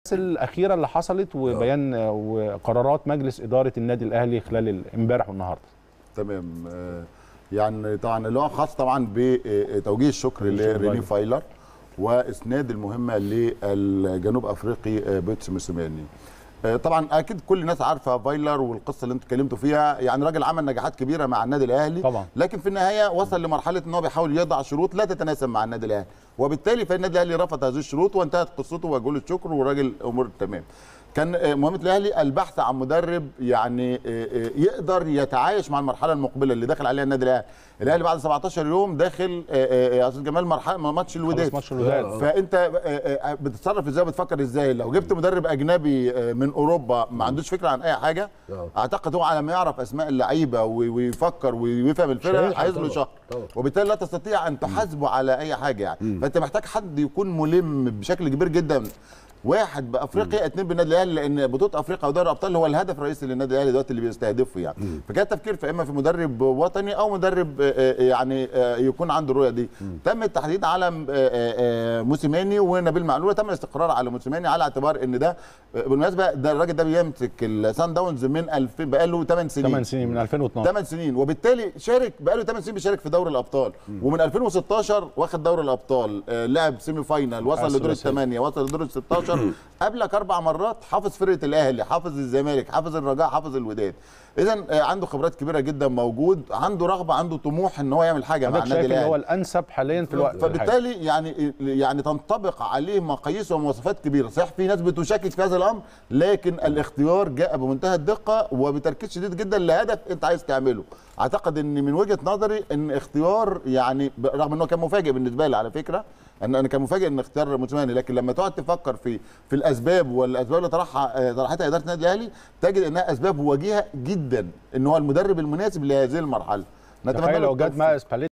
الاخيره اللي حصلت وبيان وقرارات مجلس اداره النادي الاهلي خلال امبارح والنهارده تمام آه، يعني طبعا اللي هو خاص طبعا بتوجيه الشكر لريني فايلر واسناد المهمه للجنوب افريقي آه، بيتس موسيماني آه، طبعا اكيد كل الناس عارفه فايلر والقصه اللي انتوا اتكلمتوا فيها يعني راجل عمل نجاحات كبيره مع النادي الاهلي طبعا. لكن في النهايه وصل لمرحله ان هو بيحاول يضع شروط لا تتناسب مع النادي الاهلي وبالتالي فالنادي الاهلي رفض هذه الشروط وانتهت قصته وجول الشكر والراجل امور تمام كان آه، مهمه الاهلي البحث عن مدرب يعني آه، آه، يقدر يتعايش مع المرحله المقبله اللي داخل عليها النادي الاهلي الاهلي بعد 17 يوم داخل آه، آه، يا استاذ جمال مرحله ماتش الوداد خلاص ماتش الوداد فانت آه، آه، بتتصرف ازاي بتفكر ازاي لو جبت مدرب اجنبي آه، من اوروبا ما عندوش فكره عن اي حاجه آه. اعتقد هو على ما يعرف اسماء اللعيبه وي- ويفكر ويفهم الفرقه هيلحق عايز له طبعاً، شهر طبعاً. وبالتالي لا تستطيع ان تحاسبه على اي حاجه يعني فانت محتاج حد يكون ملم بشكل كبير جدا واحد بافريقيا اثنين بالنادي الاهلي لان بطوله افريقيا ودوري الابطال هو الهدف الرئيسي للنادي الاهلي دلوقتي اللي بيستهدفه يعني فكان التفكير في اما في مدرب وطني او مدرب آه، آه، يعني آه، يكون عنده الرؤيه دي تم التحديد على آه، آه، آه، موسيماني ونبيل معلول تم الاستقرار على موسيماني على اعتبار ان ده آه، بالمناسبه ده الراجل ده بيمسك السان داونز من 2000 بقاله 8 سنين 8 سنين من 2012 8 سنين وبالتالي شارك بقاله 8 سنين بيشارك في دوري الابطال ومن 2016 واخد دوري الابطال آه، لعب سيمي فاينال وصل لدور الثلاثية. الثمانيه وصل لدور ال 16 قبلك اربع مرات حافظ فرقه الاهلي حافظ الزمالك حافظ الرجاء حافظ الوداد اذا آه، عنده خبرات كبيره جدا موجود عنده رغبه عنده طموح ان هو يعمل حاجه مع حضرتك النادي شايف ان هو الاهلي الانسب حاليا في الوقت الحالي. فبالتالي يعني يعني تنطبق عليه مقاييس ومواصفات كبيره صحيح في ناس بتشكك في هذا الامر لكن الاختيار جاء بمنتهى الدقه وبتركيز شديد جدا لهدف انت عايز تعمله اعتقد ان من وجهه نظري ان اختيار يعني ب- رغم انه كان مفاجئ بالنسبه لي على فكره ان انا كان مفاجئ ان اختيار موسيماني لكن لما تقعد تفكر في في الاسباب والاسباب اللي طرحها آه، طرحتها اداره النادي الاهلي تجد انها اسباب وجيهه جدا ان هو المدرب المناسب لهذه المرحله نتمنى تخيل له لو جت التوفيق. مع اسباليتي